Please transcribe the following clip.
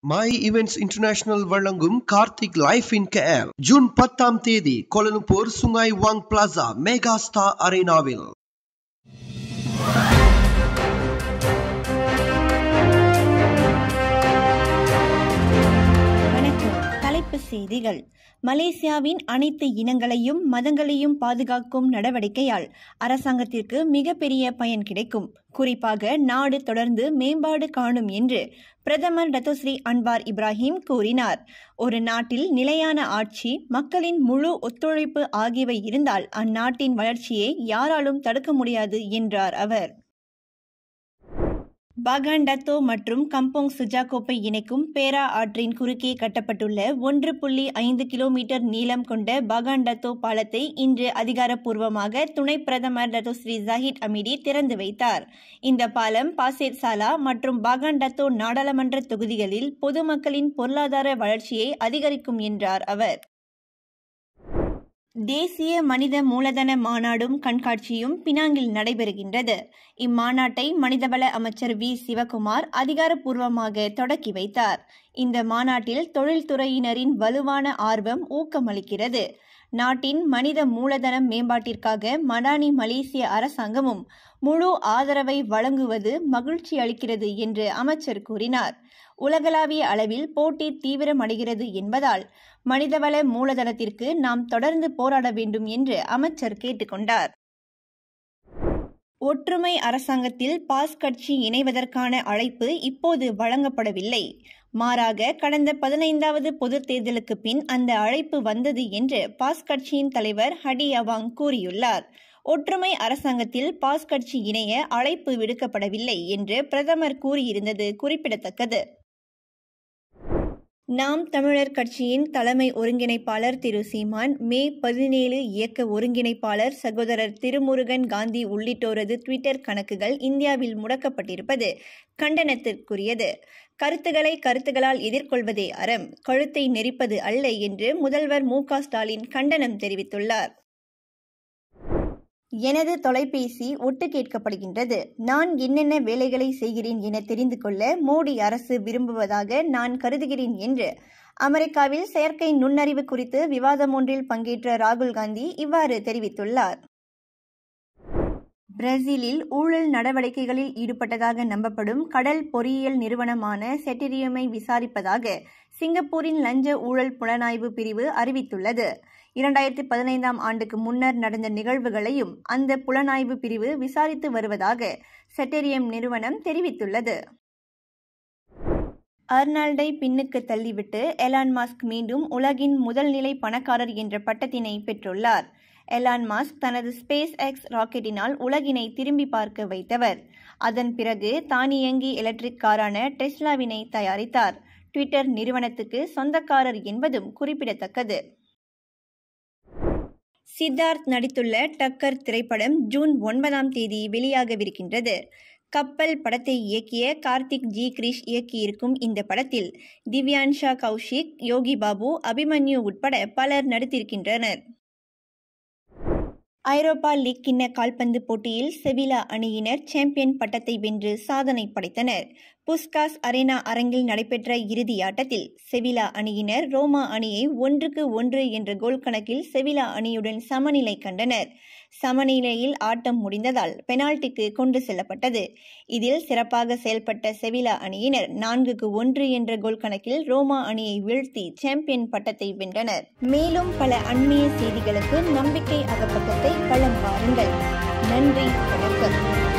my events international வழங்கும் Karthik life in care June பத்தாம் தேதி Kuala Lumpur Sungai Wang Plaza mega star அரேனாவில் வணக்கம் தலைப்புச் செய்திகள் மலேசியாவின் அனைத்து இனங்களையும் மதங்களையும் பாதுகாக்கும் நடவடிக்கையால் அரசாங்கத்திற்கு மிகப்பெரிய பயன் கிடைக்கும் குறிப்பாக நாடு தொடர்ந்து மேம்பாடு காணும் என்று பிரதமர் டத்தோஸ்ரீ அன்வார் இப்ராஹிம் கூறினார் ஒரு நாட்டில் நிலையான ஆட்சி மக்களின் முழு ஒத்துழைப்பு ஆகியவை இருந்தால் அந்நாட்டின் வளர்ச்சியை யாராலும் தடுக்க முடியாது என்றார் அவர் பாகாண்டத்தோ மற்றும் கம்போங் சுஜாகோப்பை இணைக்கும் பேரா ஆற்றின் குறுக்கே கட்டப்பட்டுள்ள ஒன்று புள்ளி ஐந்து கிலோமீட்டர் நீளம் கொண்ட பாகாண்டத்தோ பாலத்தை இன்று அதிகாரப்பூர்வமாக துணை பிரதமர் டத்தோ ஸ்ரீ ஜாஹித் அமிடி திறந்து வைத்தார் இந்த பாலம் பாசேட் சாலா மற்றும் பாகாண்டத்தோ நாடாளுமன்ற தொகுதிகளில் பொதுமக்களின் பொருளாதார வளர்ச்சியை அதிகரிக்கும் என்றார் அவர் தேசிய மனித மூலதன மாநாடும் கண்காட்சியும் பினாங்கில் நடைபெறுகின்றது இம்மாநாட்டை மனிதவள அமைச்சர் வி சிவகுமார் அதிகாரப்பூர்வமாக தொடக்கி வைத்தார் இந்த மாநாட்டில் தொழில்துறையினரின் வலுவான ஆர்வம் ஊக்கமளிக்கிறது நாட்டின் மனித மூலதன மேம்பாட்டிற்காக மடானி மலேசிய அரசாங்கமும் முழு ஆதரவை வழங்குவது மகிழ்ச்சி அளிக்கிறது என்று அமைச்சர் கூறினார் உலகளாவிய அளவில் போட்டி தீவிரமடைகிறது என்பதால் மனிதவள மூலதனத்திற்கு நாம் தொடர்ந்து போராட வேண்டும் என்று அமைச்சர் கேட்டுக்கொண்டார் ஒற்றுமை அரசாங்கத்தில் பாஸ் கட்சி இணைவதற்கான அழைப்பு இப்போது வழங்கப்படவில்லை மாறாக கடந்த பதினைந்தாவது பொதுத் தேர்தலுக்கு பின் அந்த அழைப்பு வந்தது என்று பாஸ் கட்சியின் தலைவர் ஹடி அவாங் கூறியுள்ளார் ஒற்றுமை அரசாங்கத்தில் பாஸ் கட்சி இணைய அழைப்பு விடுக்கப்படவில்லை என்று பிரதமர் கூறியிருந்தது குறிப்பிடத்தக்கது நாம் தமிழர் கட்சியின் தலைமை ஒருங்கிணைப்பாளர் திரு சீமான் மே பதினேழு இயக்க ஒருங்கிணைப்பாளர் சகோதரர் திருமுருகன் காந்தி உள்ளிட்டோரது ட்விட்டர் கணக்குகள் இந்தியாவில் முடக்கப்பட்டிருப்பது கண்டனத்திற்குரியது கருத்துக்களை கருத்துகளால் எதிர்கொள்வதே அறம் கழுத்தை நெரிப்பது அல்ல என்று முதல்வர் மு ஸ்டாலின் கண்டனம் தெரிவித்துள்ளார் எனது தொலைபேசி ஒட்டு கேட்கப்படுகின்றது நான் என்னென்ன வேலைகளை செய்கிறேன் என தெரிந்து கொள்ள மோடி அரசு விரும்புவதாக நான் கருதுகிறேன் என்று அமெரிக்காவில் செயற்கை நுண்ணறிவு குறித்து விவாதம் ஒன்றில் பங்கேற்ற ராகுல் காந்தி இவ்வாறு தெரிவித்துள்ளார் பிரேசிலில் ஊழல் நடவடிக்கைகளில் ஈடுபட்டதாக நம்பப்படும் கடல் பொறியியல் நிறுவனமான செட்டிரியமை விசாரிப்பதாக சிங்கப்பூரின் லஞ்ச ஊழல் புலனாய்வு பிரிவு அறிவித்துள்ளது இரண்டாயிரத்தி பதினைந்தாம் ஆண்டுக்கு முன்னர் நடந்த நிகழ்வுகளையும் அந்த புலனாய்வு பிரிவு விசாரித்து வருவதாக செட்டேரியம் நிறுவனம் தெரிவித்துள்ளது அர்னால்டை பின்னுக்கு தள்ளிவிட்டு எலான் மாஸ்க் மீண்டும் உலகின் முதல் நிலை பணக்காரர் என்ற பட்டத்தினை பெற்றுள்ளார் எலான் மாஸ்க் தனது ஸ்பேஸ் எக்ஸ் ராக்கெட்டினால் உலகினை திரும்பி பார்க்க வைத்தவர் அதன் பிறகு தானியங்கி எலக்ட்ரிக் காரான டெஸ்லாவினை தயாரித்தார் ட்விட்டர் நிறுவனத்துக்கு சொந்தக்காரர் என்பதும் குறிப்பிடத்தக்கது சித்தார்த் நடித்துள்ள டக்கர் திரைப்படம் ஜூன் ஒன்பதாம் தேதி வெளியாகவிருக்கின்றது கப்பல் படத்தை இயக்கிய கார்த்திக் ஜி கிரிஷ் இயக்கியிருக்கும் இந்த படத்தில் திவ்யான்ஷா கௌஷிக் யோகி பாபு அபிமன்யு உட்பட பலர் நடித்திருக்கின்றனர் ஐரோப்பா லீக் கிண்ண கால்பந்து போட்டியில் செவிலா அணியினர் சாம்பியன் பட்டத்தை வென்று சாதனை படைத்தனர் புஸ்காஸ் அரேனா அரங்கில் நடைபெற்ற இறுதி ஆட்டத்தில் செவிலா அணியினர் ரோமா அணியை ஒன்றுக்கு ஒன்று என்ற கோல் கணக்கில் செவிலா அணியுடன் சமநிலை கண்டனர் சமநிலையில் ஆட்டம் முடிந்ததால் பெனால்டிக்கு கொண்டு செல்லப்பட்டது இதில் சிறப்பாக செயல்பட்ட செவிலா அணியினர் நான்குக்கு ஒன்று என்ற கோல் கணக்கில் ரோமா அணியை வீழ்த்தி சாம்பியன் பட்டத்தை வென்றனர் மேலும் பல அண்மைய செய்திகளுக்கு நம்பிக்கை அகப்பக்கத்தை களம் பாருங்கள் நன்றி வணக்கம்